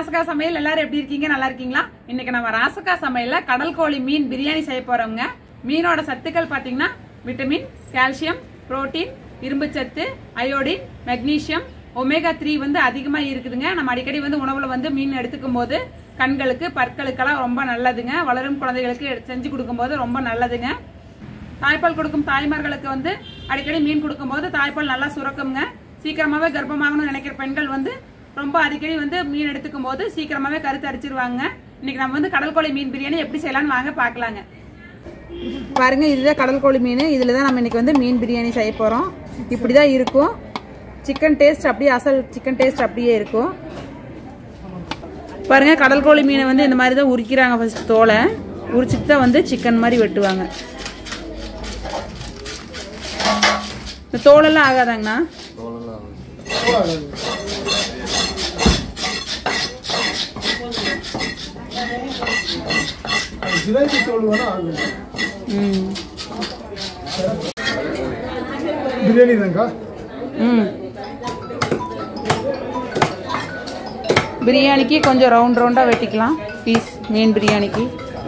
ராசகா சமையல் எல்லாரும் எப்படி இருக்கீங்க நல்லா இருக்கீங்களா இன்னைக்கு நம்ம ராசகா சமையல்ல கடல் கோழி மீன் பிரியாணி செய்ய போறோங்க மீனோட சத்துக்கள் பாத்தீங்கன்னா விட்டமின் கால்சியம் புரோட்டீன் இரும்புச்சத்து அயோடின் மெக்னீசியம் ஒமேகா த்ரீ வந்து அதிகமா இருக்குதுங்க நம்ம அடிக்கடி வந்து உணவுல வந்து மீன் எடுத்துக்கும் போது கண்களுக்கு பற்களுக்கெல்லாம் ரொம்ப நல்லதுங்க வளரும் குழந்தைகளுக்கு எடுத்து செஞ்சு கொடுக்கும்போது ரொம்ப நல்லதுங்க தாய்ப்பால் கொடுக்கும் தாய்மார்களுக்கு வந்து அடிக்கடி மீன் கொடுக்கும்போது தாய்ப்பால் நல்லா சுரக்குங்க சீக்கிரமாவே கர்ப்பமாகணும்னு நினைக்கிற பெண்கள் வந்து ரொம்ப அடிக்கடி வந்து மீன் எடுத்துக்கும் போது சீக்கிரமாவே கருத்து அரிச்சிருவாங்க இன்னைக்கு நம்ம வந்து கடல் கோழி மீன் பிரியாணி எப்படி செய்யலாம்னு வாங்க பார்க்கலாங்க பாருங்க இதுதான் கடல் கோழி மீன் இதில் தான் நம்ம இன்னைக்கு வந்து மீன் பிரியாணி செய்ய போகிறோம் இப்படி தான் இருக்கும் சிக்கன் டேஸ்ட் அப்படியே அசல் சிக்கன் டேஸ்ட் அப்படியே இருக்கும் பாருங்க கடல் கோழி மீனை வந்து இந்த மாதிரி தான் உரிக்கிறாங்க ஃபர்ஸ்ட் தோலை உரிச்சிட்டு தான் வந்து சிக்கன் மாதிரி வெட்டுவாங்க இந்த தோலெல்லாம் ஆகாதாங்கண்ணா ஜிலேபி தோல் வேணா ஆகும் ம் பிரியாணி தான்க்கா ம் பிரியாணிக்கு கொஞ்சம் ரவுண்ட் ரவுண்டாக வெட்டிக்கலாம் பீஸ் மீன் பிரியாணிக்கு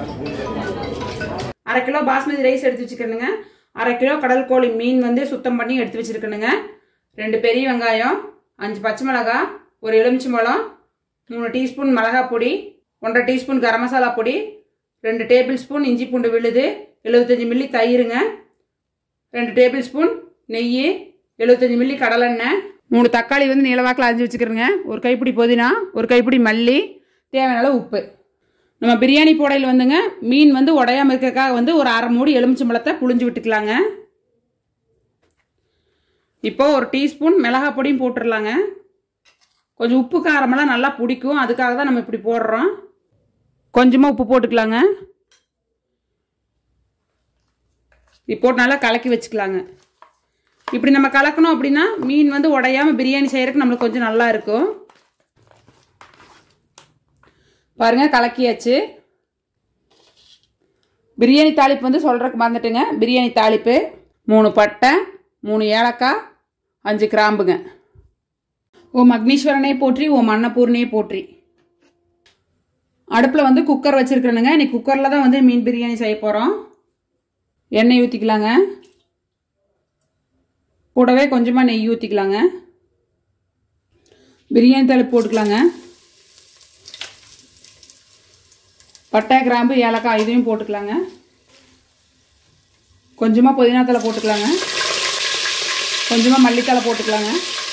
அரை கிலோ பாஸ்மதி ரைஸ் எடுத்து வச்சுக்கணுங்க அரை கிலோ கடல் கோழி மீன் வந்து சுத்தம் பண்ணி எடுத்து வச்சிருக்கணுங்க ரெண்டு பெரிய வெங்காயம் அஞ்சு பச்சை மிளகாய் ஒரு எலுமிச்சை பழம் மூணு டீஸ்பூன் மிளகாய் பொடி ஒன்றரை டீஸ்பூன் கரம் மசாலா பொடி ரெண்டு டேபிள் ஸ்பூன் இஞ்சி பூண்டு விழுது எழுபத்தஞ்சி மில்லி தயிருங்க ரெண்டு டேபிள் ஸ்பூன் நெய் எழுபத்தஞ்சி மில்லி கடலெண்ணெய் மூணு தக்காளி வந்து நீளவாக்கில் அரிஞ்சு வச்சுக்கிறேங்க ஒரு கைப்பிடி புதினா ஒரு கைப்பிடி மல்லி தேவையான அளவு உப்பு நம்ம பிரியாணி போடையில் வந்துங்க மீன் வந்து உடையாம இருக்கக்காக வந்து ஒரு அரை மூடி எலுமிச்சம்பழத்தை புழிஞ்சு விட்டுக்கலாங்க இப்போ ஒரு டீஸ்பூன் மிளகாய் பொடியும் போட்டுடலாங்க கொஞ்சம் உப்பு காரமெல்லாம் நல்லா பிடிக்கும் அதுக்காக தான் நம்ம இப்படி போடுறோம் கொஞ்சமாக உப்பு போட்டுக்கலாங்க இது போட்டு நல்லா கலக்கி வச்சுக்கலாங்க இப்படி நம்ம கலக்கணும் அப்படின்னா மீன் வந்து உடையாம பிரியாணி செய்யறதுக்கு நம்மளுக்கு கொஞ்சம் நல்லா இருக்கும் பாருங்க கலக்கியாச்சு பிரியாணி தாளிப்பு வந்து சொல்றதுக்கு மறந்துட்டுங்க பிரியாணி தாளிப்பு மூணு பட்டை மூணு ஏலக்காய் அஞ்சு கிராம்புங்க ஓ மக்னீஸ்வரனே போற்றி ஓ மன்னபூர்ணே போற்றி அடுப்பில் வந்து குக்கர் வச்சுருக்கிறேனுங்க இன்னைக்கு குக்கரில் தான் வந்து மீன் பிரியாணி செய்ய போகிறோம் எண்ணெய் ஊற்றிக்கலாங்க கூடவே கொஞ்சமாக நெய் ஊற்றிக்கலாங்க பிரியாணி தலை போட்டுக்கலாங்க பட்டை கிராம்பு ஏலக்காய் இதையும் போட்டுக்கலாங்க கொஞ்சமாக புதினா தலை போட்டுக்கலாங்க கொஞ்சமாக மல்லித்தலை போட்டுக்கலாங்க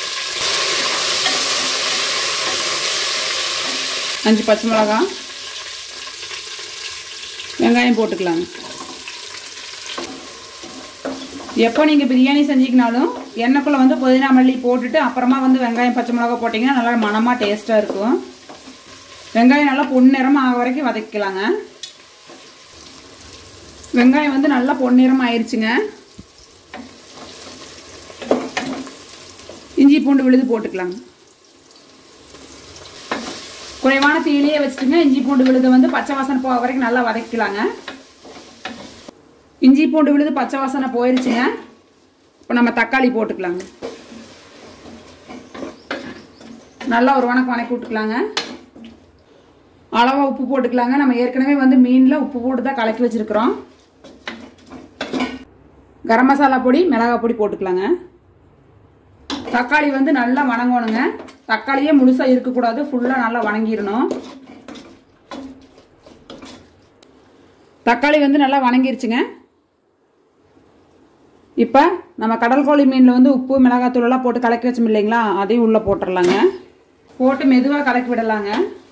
அஞ்சு பச்சை மிளகாய் வெங்காயம் போட்டுக்கலாங்க எப்போ நீங்கள் பிரியாணி செஞ்சிக்கினாலும் எண்ணெய்க்குள்ளே வந்து புதினா மல்லி போட்டுட்டு அப்புறமா வந்து வெங்காயம் பச்சை மிளகா போட்டிங்கன்னா நல்லா மணமாக டேஸ்ட்டாக இருக்கும் வெங்காயம் நல்லா பொன்னிறமாக ஆக வரைக்கும் வதக்கிக்கலாங்க வெங்காயம் வந்து நல்லா பொன்னிறம் ஆயிடுச்சுங்க இஞ்சி பூண்டு விழுது போட்டுக்கலாங்க குறைவான தீயிலேயே வச்சுட்டுங்க இஞ்சி பூண்டு விழுது வந்து பச்சை வாசனை போக வரைக்கும் நல்லா வதக்கிக்கலாங்க இஞ்சி பூண்டு விழுது பச்சை வாசனை போயிருச்சுங்க இப்போ நம்ம தக்காளி போட்டுக்கலாங்க நல்லா ஒரு வணக்கம் வணக்கி விட்டுக்கலாங்க அளவாக உப்பு போட்டுக்கலாங்க நம்ம ஏற்கனவே வந்து மீனில் உப்பு போட்டு தான் கலக்கி வச்சுருக்குறோம் கரம் மசாலா பொடி மிளகாய் பொடி போட்டுக்கலாங்க தக்காளி வந்து நல்லா வணங்கணுங்க தக்காளியே முழுசாக இருக்கக்கூடாது ஃபுல்லாக நல்லா வணங்கிடணும் தக்காளி வந்து நல்லா வணங்கிருச்சுங்க இப்போ நம்ம கடல் கோழி மீனில் வந்து உப்பு மிளகாத்தூள் எல்லாம் போட்டு கலக்கி வச்சோம் இல்லைங்களா அதையும் உள்ளே போட்டுடலாங்க போட்டு மெதுவாக கலக்கி விடலாங்க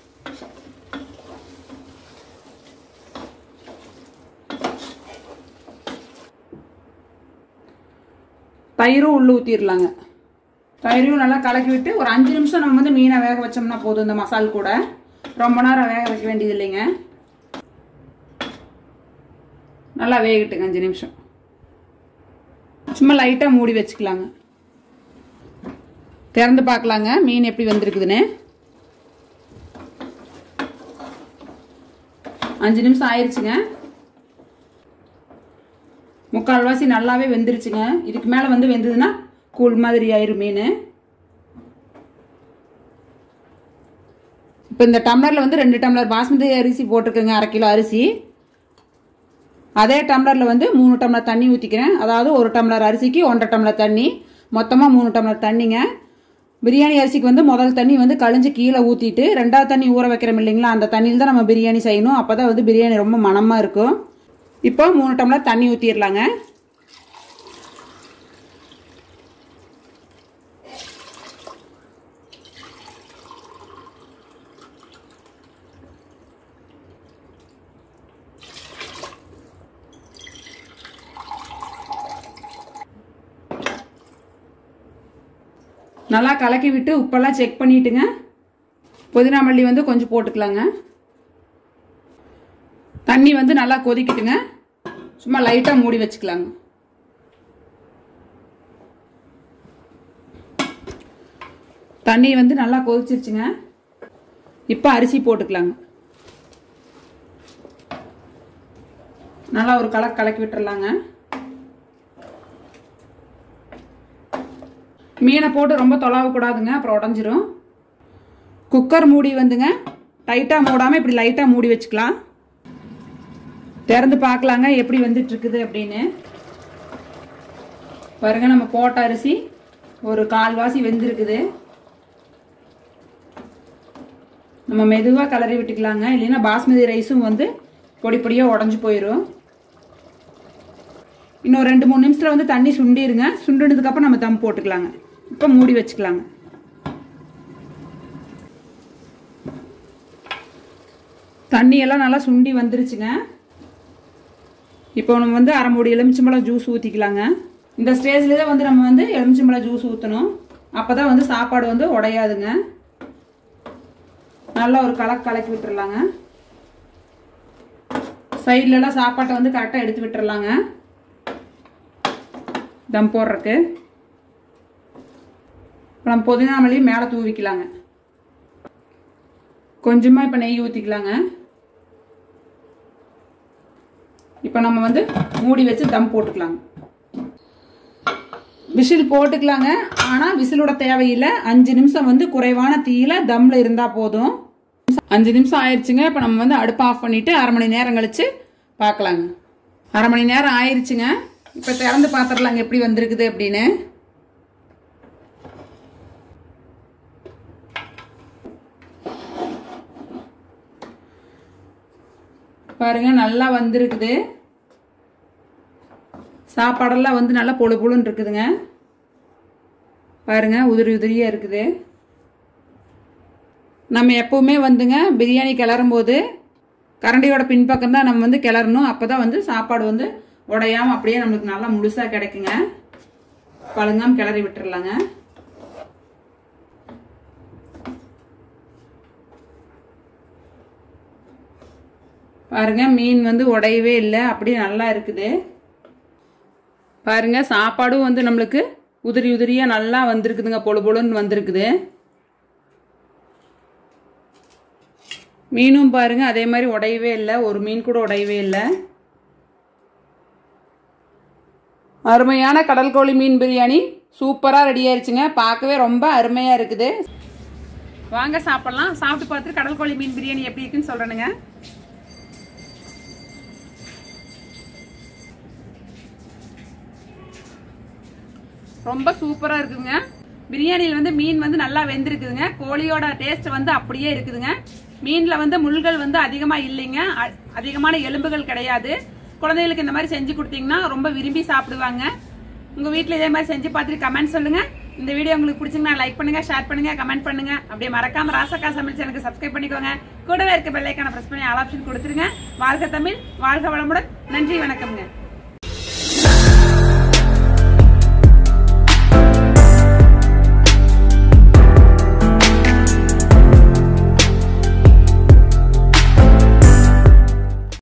தயிரும் உள்ளே ஊற்றிடலாங்க தயிரும் நல்லா கலக்கி விட்டு ஒரு அஞ்சு நிமிஷம் நம்ம வந்து மீனை வேக வச்சோம்னா போதும் இந்த மசால் கூட ரொம்ப நேரம் வேக வைக்க வேண்டியது இல்லைங்க நல்லா வேகட்டுங்க அஞ்சு நிமிஷம் சும்மா லைட்டாக மூடி வச்சுக்கலாங்க திறந்து பார்க்கலாங்க மீன் எப்படி வந்திருக்குதுன்னு அஞ்சு நிமிஷம் ஆயிடுச்சுங்க முக்கால்வாசி நல்லாவே வெந்துருச்சுங்க இதுக்கு மேலே வந்து வெந்ததுன்னா கூழ் மாதிரி ஆயிரும் மீன் இப்போ இப்போ இந்த டம்ளரில் வந்து ரெண்டு டம்ளர் பாஸ்மதி அரிசி போட்டிருக்கேங்க அரை கிலோ அரிசி அதே டம்ளரில் வந்து மூணு டம்ளர் தண்ணி ஊற்றிக்கிறேன் அதாவது ஒரு டம்ளர் அரிசிக்கு ஒன்றரை டம்ளர் தண்ணி மொத்தமாக மூணு டம்ளர் தண்ணிங்க பிரியாணி அரிசிக்கு வந்து முதல் தண்ணி வந்து கழிஞ்சு கீழே ஊற்றிட்டு ரெண்டாவது தண்ணி ஊற வைக்கிறோம் இல்லைங்களா அந்த தண்ணியில் தான் நம்ம பிரியாணி செய்யணும் அப்போ தான் வந்து பிரியாணி ரொம்ப மணமாக இருக்கும் இப்போ மூணு டம்ளர் தண்ணி ஊற்றிடலாங்க நல்லா கலக்கி விட்டு உப்பெல்லாம் செக் பண்ணிட்டுங்க புதினா மல்லி வந்து கொஞ்சம் போட்டுக்கலாங்க தண்ணி வந்து நல்லா கொதிக்கட்டுங்க சும்மா லைட்டாக மூடி வச்சுக்கலாங்க தண்ணி வந்து நல்லா கொதிச்சிருச்சுங்க இப்போ அரிசி போட்டுக்கலாங்க நல்லா ஒரு கலக்கு கலக்கி விட்டுறலாங்க மீனை போட்டு ரொம்ப தொலாவக்கூடாதுங்க அப்புறம் உடஞ்சிரும் குக்கர் மூடி வந்துங்க டைட்டாக மூடாமல் இப்படி லைட்டாக மூடி வச்சுக்கலாம் திறந்து பார்க்கலாங்க எப்படி வந்துட்டு இருக்குது அப்படின்னு பாருங்க நம்ம போட்ட அரிசி ஒரு கால்வாசி வெந்திருக்குது நம்ம மெதுவாக கலரி விட்டுக்கலாங்க இல்லைன்னா பாஸ்மதி ரைஸும் வந்து பொடி பொடியாக உடஞ்சி போயிடும் இன்னும் ரெண்டு மூணு நிமிஷத்தில் வந்து தண்ணி சுண்டிருங்க சுண்டினதுக்கப்புறம் நம்ம தம் போட்டுக்கலாங்க இப்போ மூடி வச்சுக்கலாங்க தண்ணி எல்லாம் நல்லா சுண்டி வந்துருச்சுங்க இப்போ நம்ம வந்து அரை மூடி எலுமிச்சம்பழம் ஜூஸ் ஊற்றிக்கலாங்க இந்த ஸ்டேஜில் தான் வந்து நம்ம வந்து எலுமிச்சம்பழம் ஜூஸ் ஊற்றணும் அப்போ தான் வந்து சாப்பாடு வந்து உடையாதுங்க நல்லா ஒரு கலக்கு கலக்கி விட்டுறலாங்க சைட்லலாம் சாப்பாட்டை வந்து கரெக்டாக எடுத்து விட்டுறலாங்க தம் போடுறக்கு அப்புறம் புதினா மல்லி மேலே தூவிக்கலாங்க கொஞ்சமாக இப்போ நெய் ஊற்றிக்கலாங்க இப்போ நம்ம வந்து மூடி வச்சு தம் போட்டுக்கலாங்க விசில் போட்டுக்கலாங்க ஆனால் விசிலோட தேவையில்லை அஞ்சு நிமிஷம் வந்து குறைவான தீயில தம்ல இருந்தால் போதும் அஞ்சு நிமிஷம் ஆயிடுச்சுங்க இப்போ நம்ம வந்து அடுப்பு ஆஃப் பண்ணிட்டு அரை மணி நேரம் கழிச்சு பார்க்கலாங்க அரை மணி நேரம் ஆயிடுச்சுங்க இப்போ திறந்து பார்த்துடலாங்க எப்படி வந்திருக்குது அப்படின்னு பாருங்க நல்லா வந்திருக்குது சாப்பாடெல்லாம் வந்து நல்லா பொழு பொழுன்னு இருக்குதுங்க பாருங்க உதிரி உதிரியா இருக்குது நம்ம எப்பவுமே வந்துங்க பிரியாணி கிளறும் போது கரண்டியோட பின்பக்கம் தான் நம்ம வந்து கிளறணும் அப்போ தான் வந்து சாப்பாடு வந்து உடையாம அப்படியே நம்மளுக்கு நல்லா முழுசாக கிடைக்குங்க பழுங்காம கிளறி விட்டுறலாங்க பாருங்க மீன் வந்து உடையவே இல்லை அப்படியே நல்லா இருக்குது பாருங்க சாப்பாடும் வந்து நம்மளுக்கு உதிரி உதிரியா நல்லா வந்திருக்குதுங்க பொழு பொழுன்னு வந்திருக்குது மீனும் பாருங்க அதே மாதிரி உடையவே இல்லை ஒரு மீன் கூட உடையவே இல்லை அருமையான கடல் கோழி மீன் பிரியாணி சூப்பராக ரெடி ஆயிருச்சுங்க பார்க்கவே ரொம்ப அருமையாக இருக்குது வாங்க சாப்பிடலாம் சாப்பிட்டு பார்த்துட்டு கடல் கோழி மீன் பிரியாணி எப்படி இருக்குன்னு சொல்கிறேனுங்க ரொம்ப சூப்பரா இருக்குதுங்க பிரியாணியில் வந்து மீன் வந்து நல்லா வெந்திருக்குதுங்க கோழியோட டேஸ்ட் வந்து அப்படியே இருக்குதுங்க மீன்ல வந்து முள்கள் வந்து அதிகமா இல்லைங்க அ- அதிகமான எலும்புகள் கிடையாது குழந்தைகளுக்கு இந்த மாதிரி செஞ்சு கொடுத்தீங்கன்னா ரொம்ப விரும்பி சாப்பிடுவாங்க உங்க வீட்ல இதே மாதிரி செஞ்சு பார்த்துட்டு கமெண்ட் சொல்லுங்க இந்த வீடியோ உங்களுக்கு பிடிச்சிங்கன்னா லைக் பண்ணுங்க ஷேர் பண்ணுங்க கமெண்ட் பண்ணுங்க அப்படியே மறக்காம ராசக்கா சமையல் சேனலுக்கு சப்ஸ்கிரைப் பண்ணிக்கோங்க கூடவே இருக்க பெல்லைக்கான பிரஸ் பண்ணி ஆல் ஆப்ஷன் கொடுத்துருங்க வாழ்க தமிழ் வாழ்க வளமுடன் நன்றி வணக்கம்ங்க